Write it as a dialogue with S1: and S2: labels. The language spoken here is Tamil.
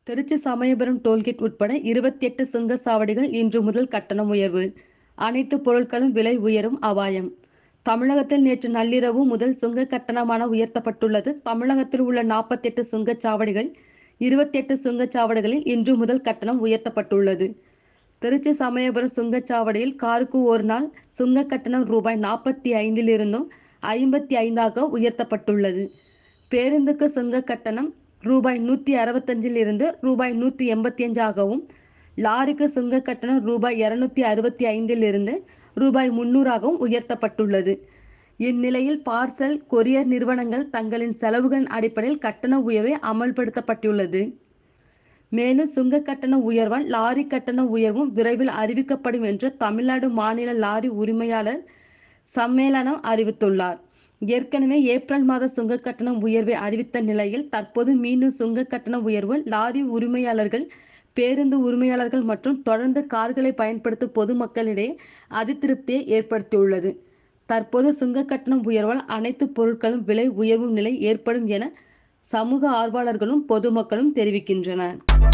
S1: திருச்சி சமயபுரம் டோல்கேட் உட்பட இருபத்தி எட்டு சுங்கச்சாவடிகள் இன்று முதல் கட்டணம் உயர்வு அனைத்து பொருட்களும் விலை உயரும் அபாயம் தமிழகத்தில் நேற்று நள்ளிரவு முதல் சுங்க கட்டணமான உயர்த்தப்பட்டுள்ளது தமிழகத்தில் உள்ள நாற்பத்தி எட்டு சுங்கச்சாவடிகள் இருபத்தி எட்டு சுங்கச்சாவடிகளில் இன்று முதல் கட்டணம் உயர்த்தப்பட்டுள்ளது திருச்சி சமயபுரம் சுங்கச்சாவடியில் காருக்கு ஒரு நாள் சுங்க கட்டணம் ரூபாய் நாற்பத்தி ஐந்திலிருந்தும் ஐம்பத்தி ஐந்தாக உயர்த்தப்பட்டுள்ளது பேருந்துக்கு சுங்க கட்டணம் ரூபாய் நூற்றி அறுபத்தஞ்சில் இருந்து ரூபாய் நூற்றி எண்பத்தி அஞ்சாகவும் லாரிக்கு சுங்க கட்டணம் ரூபாய் இருநூத்தி அறுபத்தி ஐந்தில் இருந்து ரூபாய் முன்னூறாகவும் உயர்த்தப்பட்டுள்ளது இந்நிலையில் பார்சல் கொரியர் நிறுவனங்கள் தங்களின் செலவுகள் அடிப்படையில் கட்டண உயர்வை அமல்படுத்தப்பட்டுள்ளது மேலும் சுங்க கட்டண உயர்வால் லாரி கட்டண உயர்வும் விரைவில் அறிவிக்கப்படும் என்று தமிழ்நாடு மாநில லாரி உரிமையாளர் சம்மேளனம் அறிவித்துள்ளார் ஏற்கனவே ஏப்ரல் மாத சுங்க கட்டணம் உயர்வை அறிவித்த நிலையில் தற்போது மீண்டும் சுங்க கட்டண உயர்வு லாரி உரிமையாளர்கள் பேருந்து உரிமையாளர்கள் மற்றும் தொடர்ந்து கார்களை பயன்படுத்தும் பொதுமக்களிடையே அதிருப்தியை ஏற்படுத்தியுள்ளது தற்போது சுங்க கட்டணம் உயர்வால் அனைத்து பொருட்களும் விலை உயர்வும் நிலை ஏற்படும் என சமூக ஆர்வலர்களும் பொதுமக்களும் தெரிவிக்கின்றனர்